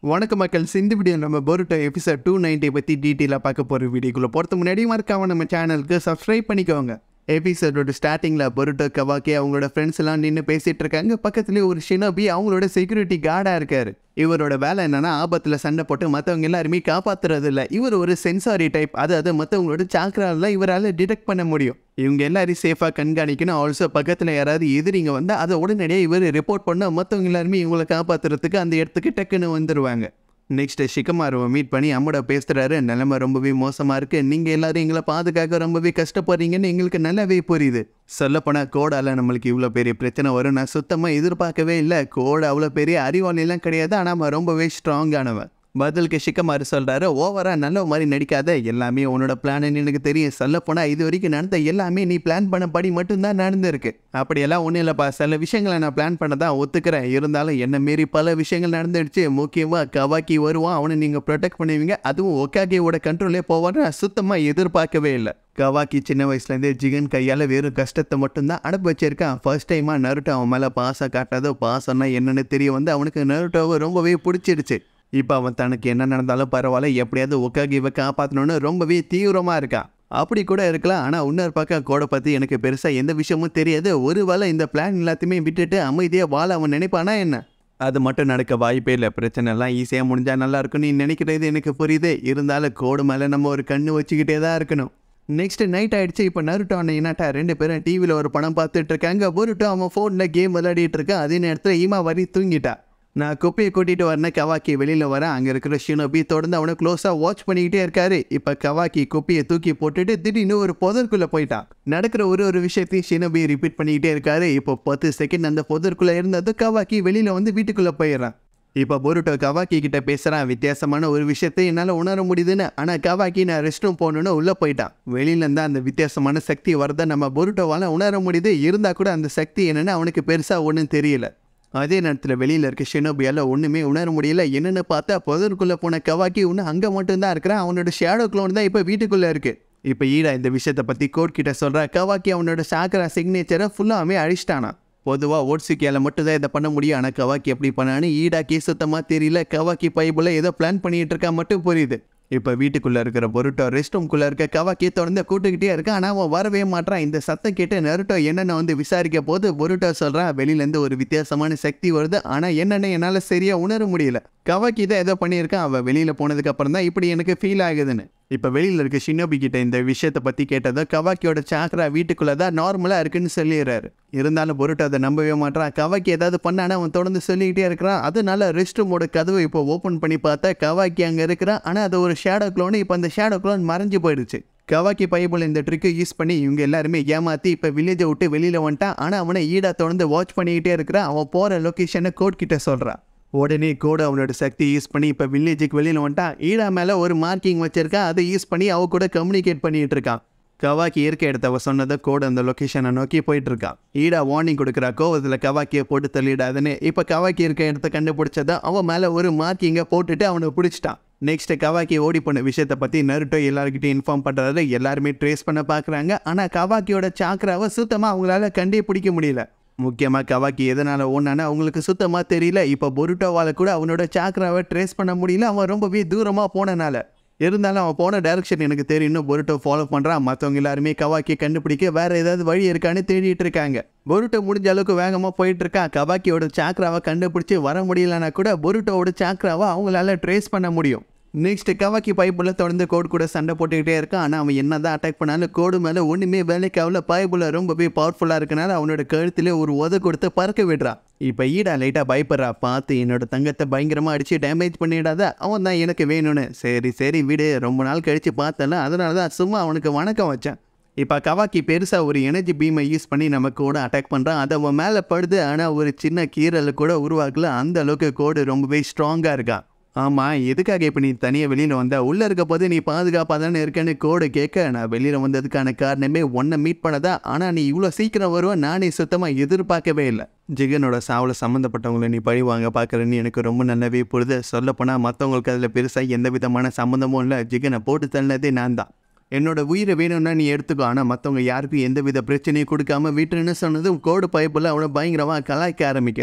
வணக்க மக்கள் இந்த வீடியோ நம்ம பொருட்டோ எபிசோட் டூ நைன்ட்டி பற்றி டீட்டெயிலாக பார்க்க போகிற வீடியோக்குள்ளே போகிறது முன்னாடி மறக்காம நம்ம சேனலுக்கு சப்ஸ்கிரைப் பண்ணிக்கோங்க எபிசோடோட ஸ்டார்டிங்கில் பொருட்டோ கவாக்கி அவங்களோட ஃப்ரெண்ட்ஸ் எல்லாம் நின்று பேசிகிட்டு இருக்காங்க பக்கத்துலேயே ஒரு ஷினோபி அவங்களோட செக்யூரிட்டி கார்டாக இருக்காரு இவரோட வேலை என்னன்னா ஆபத்தில் சண்டை போட்டு மற்றவங்க எல்லாருமே காப்பாத்துறது இல்லை இவர் ஒரு சென்சாரி டைப் அதாவது மற்றவங்களோட சாக்கரால இவரால் டிடெக்ட் பண்ண முடியும் இவங்க எல்லாரையும் சேஃபாக கண்காணிக்கணும் ஆல்சோ பக்கத்தில் யாராவது எதிரிங்க வந்து அதை உடனடியாக இவர் ரிப்போர்ட் பண்ண மற்றவங்க எல்லாருமே இவங்களை காப்பாற்றுறதுக்கு அந்த இடத்துக்கு டக்குன்னு வந்துடுவாங்க நெக்ஸ்ட் ஷிகமாருவை மீட் பண்ணி அம்மோட பேசுகிறாரு நிலைமை ரொம்பவே மோசமாக இருக்குது நீங்கள் எல்லாரும் எங்களை பாதுகாக்க ரொம்பவே கஷ்டப்படுறீங்கன்னு எங்களுக்கு நல்லாவே புரியுது சொல்லப்போனால் கோடால் நம்மளுக்கு இவ்வளோ பெரிய பிரச்சனை வரும் நான் சுத்தமாக எதிர்பார்க்கவே இல்லை கோடு அவ்வளோ பெரிய அறிவாளிலாம் கிடையாது ஆனால் அவன் ரொம்பவே ஸ்ட்ராங்கானவன் பதிலுக்கு ஷிக்கமாரு சொல்கிறாரு ஓவராக நல்ல மாதிரி நடிக்காத எல்லாமே உன்னோட பிளான்னு எனக்கு தெரியும் சொல்லப்போனால் இது வரைக்கும் நடந்த எல்லாமே நீ பிளான் பண்ணபடி மட்டும்தான் நடந்திருக்கு அப்படியெல்லாம் ஒன்றும் இல்லைப்பா சில விஷயங்களை நான் பிளான் பண்ண தான் ஒத்துக்கிறேன் இருந்தாலும் என்ன மீறி பல விஷயங்கள் நடந்துடுச்சு முக்கியமாக கவாக்கி வருவான் அவனை நீங்கள் ப்ரொடெக்ட் பண்ணுவீங்க அதுவும் ஒக்காக்கியோட கண்ட்ரோலே போவான்னு நான் சுத்தமாக எதிர்பார்க்கவே இல்லை கவாக்கி சின்ன வயசுலேருந்தே ஜிகன் கையால் வெறும் கஷ்டத்தை மட்டும்தான் அனுப்பி வச்சிருக்கான் ஃபர்ஸ்ட் டைமாக நருட்டோ அவன் மேலே பாசம் காட்டாதோ பாசம்னா என்னன்னு தெரிய வந்து அவனுக்கு நருட்டோவை ரொம்பவே பிடிச்சிருச்சு இப்போ அவன் தனக்கு என்ன நடந்தாலும் பரவாயில்ல எப்படியாவது ஒக்காகிவை காப்பாற்றணும்னு ரொம்பவே தீவிரமாக இருக்கான் அப்படி கூட இருக்கலாம் ஆனால் இன்னொரு பக்கம் கோடை பற்றி எனக்கு பெருசாக எந்த விஷயமும் தெரியாது ஒருவேளை இந்த பிளான் எல்லாத்தையுமே விட்டுட்டு அமைதியாக வாழ அவன் நினைப்பானா என்ன அது மட்டும் நடக்க வாய்ப்பே இல்லை பிரச்சனை எல்லாம் ஈஸியாக முடிஞ்சால் நல்லா இருக்கும் நீ நினைக்கிறது எனக்கு புரியுது இருந்தாலும் கோடு மேலே நம்ம ஒரு கண்ணு வச்சுக்கிட்டே தான் இருக்கணும் நெக்ஸ்ட் நைட் ஆயிடுச்சு இப்போ நருட்டோ அண்ணன் என்னட்டா ரெண்டு பேரும் டிவியில் ஒரு படம் பார்த்துட்டு இருக்காங்க பொருட்டோ அவன் ஃபோனில் கேம் விளையாடிட்டு இருக்கான் அதே நேரத்தில் ஈமா வரி தூங்கிட்டா நான் குப்பையை கூட்டிகிட்டு வரேன் கவாக்கி வெளியில் வரேன் அங்கே இருக்கிற ஷினோபி தொடர்ந்து அவனை க்ளோஸாக வாட்ச் பண்ணிக்கிட்டே இருக்காரு இப்போ கவாக்கி குப்பையை தூக்கி போட்டுட்டு திடீர்னு ஒரு புதற்குள்ளே போயிட்டான் நடக்கிற ஒரு ஒரு விஷயத்தையும் ஷினோபி ரிப்பீட் பண்ணிக்கிட்டே இருக்காரு இப்போ பத்து செகண்ட் அந்த புதற்குள்ளே இருந்தது கவாக்கி வெளியில் வந்து வீட்டுக்குள்ளே போயிடுறான் இப்போ பொருட்டோ கவாக்கி கிட்ட பேசுகிறான் வித்தியாசமான ஒரு விஷயத்தை என்னால் உணர முடியுதுன்னு ஆனால் கவாக்கி நான் ரெஸ்ட் ரூம் போகணுன்னு உள்ளே போயிட்டான் வெளியிலேருந்து அந்த வித்தியாசமான சக்தி வரதை நம்ம பொருட்டோவால் உணர முடியுது இருந்தால் கூட அந்த சக்தி என்னென்னு அவனுக்கு பெருசாக ஒன்றும் தெரியல அதே நேரத்தில் வெளியில் இருக்க ஷினோபியால் ஒன்றுமே உணர முடியல என்னென்னு பார்த்தா புதருக்குள்ளே போன கவாக்கி ஒன்று அங்கே மட்டும்தான் இருக்கிறான் அவனோட ஷேடோ க்ளோன் தான் இப்போ வீட்டுக்குள்ளே இருக்குது இப்போ ஈடா இந்த விஷயத்தை பற்றி கோட் கிட்ட சொல்கிறா கவாக்கி அவனோட சாக்கரா சிக்னேச்சரை ஃபுல்லாமே அழிச்சிட்டானா பொதுவாக ஓட்ஸுக்கியால் மட்டும் தான் இதை பண்ண முடியும் ஆனால் கவாக்கி எப்படி பண்ணான்னு ஈடாக்கி சுத்தமாக தெரியல கவாக்கி பைபிள் ஏதோ பிளான் பண்ணிகிட்டு இருக்கா மட்டும் புரியுது இப்போ வீட்டுக்குள்ளே இருக்கிற பொருட்டோ ரெஸ்ட் ரூம்குள்ளே இருக்க கவாக்கி தொடர்ந்து கூட்டுக்கிட்டே இருக்கான் ஆனால் அவன் வரவே மாட்டான் இந்த சத்தம் கேட்டு நருட்டோ என்னென்ன வந்து விசாரிக்க போது பொருட்டோ சொல்கிறான் வெளியிலேருந்து ஒரு வித்தியாசமான சக்தி வருது ஆனால் என்னென்ன என்னால் சரியாக உணர முடியல கவாக்கி தான் ஏதோ பண்ணியிருக்கான் அவள் வெளியில் போனதுக்கு அப்புறம் தான் இப்படி எனக்கு ஃபீல் ஆகுதுன்னு இப்போ வெளியில் இருக்க ஷினோபி கிட்ட இந்த விஷயத்தை பற்றி கேட்டதும் கவாக்கியோட சாக்கரா வீட்டுக்குள்ளே தான் நார்மலாக இருக்குன்னு சொல்லிடுறாரு இருந்தாலும் பொருட்டு அதை நம்பவே மாட்டான் கவாக்கி ஏதாவது பண்ணானா அவன் தொடர்ந்து சொல்லிக்கிட்டே இருக்கிறான் அதனால ரெஸ்ட் ரூமோட கதவை இப்போ ஓப்பன் பண்ணி பார்த்தா கவாக்கி அங்கே இருக்கிறான் ஆனால் அது ஒரு ஷேடோ க்ளோன் இப்போ அந்த ஷேடோ க்ளோன் மறைஞ்சு போயிடுச்சு கவாக்கி பைபிள் இந்த ட்ரிக்கை யூஸ் பண்ணி இவங்க எல்லாருமே ஏமாற்றி இப்போ வில்லேஜை விட்டு வெளியில் வந்துட்டான் ஆனால் அவனை ஈடா தொடர்ந்து வாட்ச் பண்ணிக்கிட்டே இருக்கிறான் அவன் போகிற லொக்கேஷனை கோட் கிட்ட சொல்கிறான் உடனே கோடு அவனோட சக்தி யூஸ் பண்ணி இப்போ வில்லேஜுக்கு வெளியில் வந்துட்டான் ஈடா மேலே ஒரு மார்க்கிங் வச்சிருக்கான் அதை யூஸ் பண்ணி அவ கூட கம்யூனிகேட் பண்ணிட்டு இருக்கான் கவாக்கி இருக்க இடத்த அவ சொன்னதை கோடு அந்த லொக்கேஷனை நோக்கி போயிட்டு இருக்கான் ஈடா வார்னிங் கொடுக்குறா கோவத்தில் கவாக்கியை போட்டு தள்ளிடாதுன்னு இப்போ கவாக்கி இருக்க இடத்த கண்டுபிடிச்சதா அவன் மேலே ஒரு மார்க்கிங்கை போட்டுட்டு அவனை பிடிச்சிட்டான் நெக்ஸ்ட் கவாக்கி ஓடி போன விஷயத்தை பற்றி நருட்டோ எல்லாருக்கிட்டையும் இன்ஃபார்ம் பண்ணுறது எல்லாருமே ட்ரேஸ் பண்ண பார்க்குறாங்க ஆனால் கவாக்கியோட சாக்கராவை சுத்தமாக அவங்களால கண்டே பிடிக்க முடியல முக்கியமாக கவாக்கி எதனால் ஓனானா அவங்களுக்கு சுத்தமாக தெரியல இப்போ பொருட்டோவால் கூட அவனோட சாக்கராவை ட்ரேஸ் பண்ண முடியல அவன் ரொம்பவே தூரமாக போனனால இருந்தாலும் அவன் போன டைரக்ஷன் எனக்கு தெரியும் பொருட்டோ ஃபாலோ பண்ணுறான் மற்றவங்க எல்லாருமே கவாக்கியை கண்டுபிடிக்க வேறு ஏதாவது வழி இருக்கான்னு தேடிட்டு இருக்காங்க பொருட்டோ முடிஞ்ச அளவுக்கு வேகமாக போயிட்டு இருக்கான் கவாக்கியோட சாக்கராவை கண்டுபிடிச்சி வர முடியலன்னா கூட பொருட்டோவோட சாக்கராவை அவங்களால ட்ரேஸ் பண்ண முடியும் நெக்ஸ்ட் கவாக்கி பைப்புல தொடர்ந்து கோடு கூட சண்டை போட்டுக்கிட்டே இருக்கான் ஆனால் அவன் என்ன தான் அட்டாக் பண்ணாலும் கோடு மேலே ஒன்றுமே வேலைக்கு அவ்வளோ பைப்புல ரொம்பவே பவர்ஃபுல்லாக இருக்கனால அவனோட கழுத்துல ஒரு உத கொடுத்து பறக்க விடுறான் இப்போ ஈடா லைட்டாக பயப்படுறா பார்த்து என்னோட தங்கத்தை பயங்கரமாக அடித்து டேமேஜ் பண்ணிடாத அவன் தான் எனக்கு வேணும்னு சரி சரி விடு ரொம்ப நாள் கழித்து பார்த்தல அதனால தான் சும்மா அவனுக்கு வணக்கம் வச்சேன் இப்போ கவாக்கி பெருசாக ஒரு எனர்ஜி பீமை யூஸ் பண்ணி நம்ம கூட அட்டாக் பண்ணுறான் அது அவன் மேலே படுது ஆனால் ஒரு சின்ன கீரல் கூட உருவாக்கல அந்த அளவுக்கு கோடு ரொம்பவே ஸ்ட்ராங்காக இருக்கான் ஆமாம் எதுக்காக இப்போ நீ தனியாக வெளியில் வந்த உள்ளே இருக்க போது நீ பாதுகாப்பாக தானே இருக்கேன்னு கோடு கேட்க நான் வெளியில் வந்ததுக்கான காரணமே ஒன்றை மீட் பண்ணதா ஆனால் நீ இவ்வளோ சீக்கிரம் வருவேன் நானே சுத்தமாக எதிர்பார்க்கவே இல்லை ஜிகனோட சாவில் சம்மந்தப்பட்டவங்களை நீ பழி வாங்க பார்க்குறேன்னு எனக்கு ரொம்ப நல்லாவே புரியுது சொல்லப்போனால் மற்றவங்களுக்கு அதில் பெருசாக எந்த விதமான சம்மந்தமும் இல்லை ஜிகனை போட்டு தள்ளதே நான் தான் என்னோட உயிரை வேணும்னா நீ எடுத்துக்கோ ஆனால் மற்றவங்க யாருக்கும் எந்த வித பிரச்சனையும் கொடுக்காம வீட்டுன்னு சொன்னதும் கோடு பைப்பில் அவனை பயங்கரமாக கலாய்க்க ஆரம்பிக்கிறான்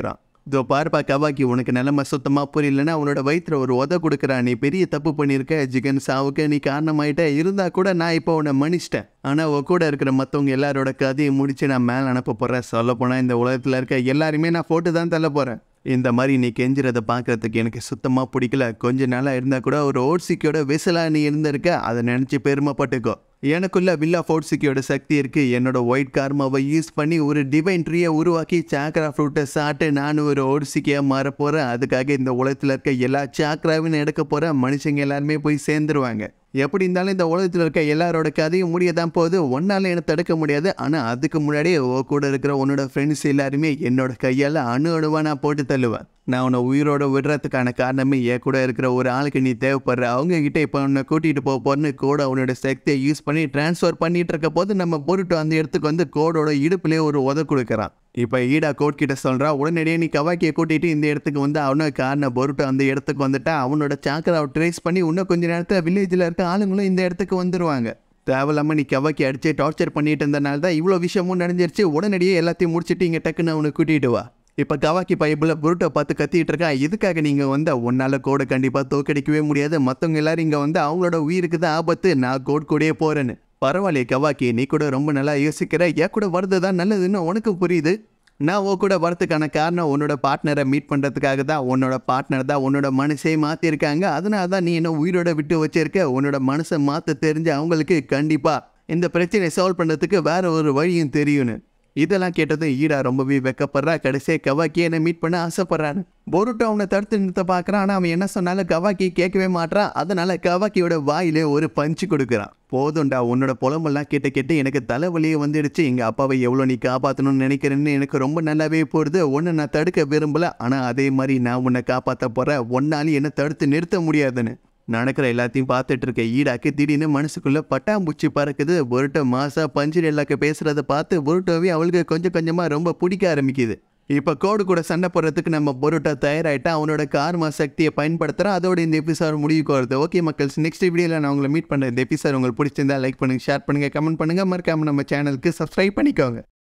இதோ பார்ப்பா கவாக்கி உனக்கு நிலைமை சுத்தமாக புரியலன்னா அவனோட வயிற்றுல ஒரு உத கொடுக்குறா நீ பெரிய தப்பு பண்ணியிருக்க ஜிகன் சாவுக்கு நீ காரணமாயிட்ட இருந்தா கூட நான் இப்போ உன்னை மன்னிச்சிட்டேன் ஆனால் உன் கூட இருக்கிற மற்றவங்க எல்லாரோட கதையை முடிச்சு நான் மேலே அனுப்ப போகிறேன் சொல்ல போனால் இந்த உலகத்தில் இருக்க எல்லாருமே நான் போட்டு தான் தள்ள போகிறேன் இந்த மாதிரி நீ கெஞ்சுறதை பார்க்கறதுக்கு எனக்கு சுத்தமாக பிடிக்கல கொஞ்ச நாளாக இருந்தால் கூட ஒரு ஓட்சிக்கோட விசிலாக நீ இருந்திருக்க அதை நினச்சி பெருமைப்பட்டுக்கோ எனக்குள்ள வில்லா ஃபோர்ட்ஸிக்கியோட சக்தி இருக்கு என்னோட ஒயிட் கார்மாவை யூஸ் பண்ணி ஒரு டிவைன் ட்ரீயை உருவாக்கி சாக்ரா ஃப்ரூட்டை சாப்பிட்டு நான் ஒரு ஓட்சிக்கியாக மாற போகிறேன் அதுக்காக இந்த உலகத்தில் இருக்க எல்லா சாக்ராவையும் எடுக்க போகிறேன் மனுஷங்க எல்லாருமே போய் சேர்ந்துருவாங்க எப்படி இருந்தாலும் இந்த உலகத்தில் இருக்க எல்லாரோட கதையும் முடிய தான் போகுது ஒன்னால என்ன தடுக்க முடியாது ஆனால் அதுக்கு முன்னாடியே ஓ கூட இருக்கிற உன்னோட ஃப்ரெண்ட்ஸ் எல்லாருமே என்னோட கையால் அணு அணுவாக நான் போட்டு தள்ளுவேன் நான் உன்னை உயிரோட விடுறதுக்கான காரணமே என் கூட இருக்கிற ஒரு ஆளுக்கு நீ தேவைப்படுற அவங்க கிட்ட இப்போ உன்னை கூட்டிகிட்டு போக போறேன்னு கோட அவனோட சக்தியை யூஸ் பண்ணி ட்ரான்ஸ்ஃபர் பண்ணிட்டு இருக்க போது நம்ம பொருட்டு அந்த இடத்துக்கு வந்து கோடோட இடுப்புலேயே ஒரு உத கொடுக்குறான் இப்போ ஈடா கோட் கிட்ட சொல்கிறா உடனடியே நீ கவாக்கியை கூட்டிகிட்டு இந்த இடத்துக்கு வந்து அவனோட காரண பொருட்டு அந்த இடத்துக்கு வந்துட்டா அவனோட சாக்கராவை ட்ரேஸ் பண்ணி இன்னும் கொஞ்ச நேரத்தில் வில்லேஜில் இருக்க ஆளுங்களும் இந்த இடத்துக்கு வந்துடுவாங்க தேவையில்லாமல் நீ கவாக்கி அடிச்சு டார்ச்சர் பண்ணிட்டு இருந்தனால தான் இவ்வளோ விஷயமும் நடந்துருச்சு உடனடியே எல்லாத்தையும் முடிச்சுட்டு இங்கே டக்குன்னு அவனை கூட்டிகிட்டு வா இப்போ கவாக்கி பைப்பில் புருட்டை பார்த்து கத்திட்டு இருக்கா இதுக்காக நீங்கள் வந்து உன்னால் கோடை கண்டிப்பாக தோக்கடிக்கவே முடியாது மற்றவங்க எல்லாரும் இங்கே வந்து அவங்களோட உயிருக்கு தான் ஆபத்து நான் கோட் கூடயே போகிறேன்னு பரவாயில்லையே கவாக்கி நீ கூட ரொம்ப நல்லா யோசிக்கிற என் கூட வர்றது தான் நல்லதுன்னு உனக்கு புரியுது நான் உன் கூட வரதுக்கான காரணம் உன்னோட பார்ட்னரை மீட் பண்ணுறதுக்காக தான் உன்னோட பார்ட்னர் தான் உன்னோட மனசே மாற்றிருக்காங்க அதனால தான் நீ என்ன உயிரோட விட்டு வச்சிருக்க உன்னோட மனசை மாற்ற தெரிஞ்ச அவங்களுக்கு கண்டிப்பாக இந்த பிரச்சனையை சால்வ் பண்ணுறதுக்கு வேற ஒரு வழியும் தெரியும்னு இதெல்லாம் கேட்டதும் ஈடா ரொம்பவே வெக்கப்படுறா கடைசியாக கவாக்கி என்னை மீட் பண்ண ஆசைப்படுறான்னு பொருட்டோ அவனை தடுத்து நிறுத்த பார்க்குறான் ஆனால் அவன் என்ன சொன்னாலும் கவாக்கி கேட்கவே மாட்டான் அதனால கவாக்கியோட வாயிலே ஒரு பஞ்சு கொடுக்குறான் போதும்டா உன்னோட புலம்பெல்லாம் கேட்டு கேட்டு எனக்கு தலைவலியே வந்துடுச்சு எங்கள் அப்பாவை எவ்வளோ நீ காப்பாற்றணும்னு நினைக்கிறேன்னு எனக்கு ரொம்ப நல்லாவே போடுது ஒன்று நான் தடுக்க விரும்பல ஆனால் அதே மாதிரி நான் உன்னை காப்பாற்ற போகிறேன் ஒன்னாலும் என்னை தடுத்து நிறுத்த முடியாதுன்னு நடக்கிற எல்லாத்தையும் பார்த்துட்டு இருக்க ஈடாக்கு திடீர்னு மனசுக்குள்ள பட்டாம்பூச்சி பறக்குது பொருட்டை மாசா பஞ்சு எல்லாக்க பேசுறத பார்த்து பொருட்டோவே அவளுக்கு கொஞ்சம் கொஞ்சமா ரொம்ப பிடிக்க ஆரம்பிக்குது இப்போ கோடு கூட சண்டை போடுறதுக்கு நம்ம பொருட்டா தயாராகிட்டா அவனோட கார்மா சக்தியை பயன்படுத்துகிறோம் அதோட இந்த எபிசோட் முடிவுக்கு வருது ஓகே மக்கள்ஸ் நெக்ஸ்ட் வீடியோவில் நான் உங்களை மீட் பண்ணுறேன் இந்த எபிசோட் உங்களுக்கு பிடிச்சிருந்தா லைக் பண்ணுங்க ஷேர் பண்ணுங்க கமெண்ட் பண்ணுங்க மறக்காம நம்ம சேனலுக்கு சப்ஸ்கிரைப் பண்ணிக்கோங்க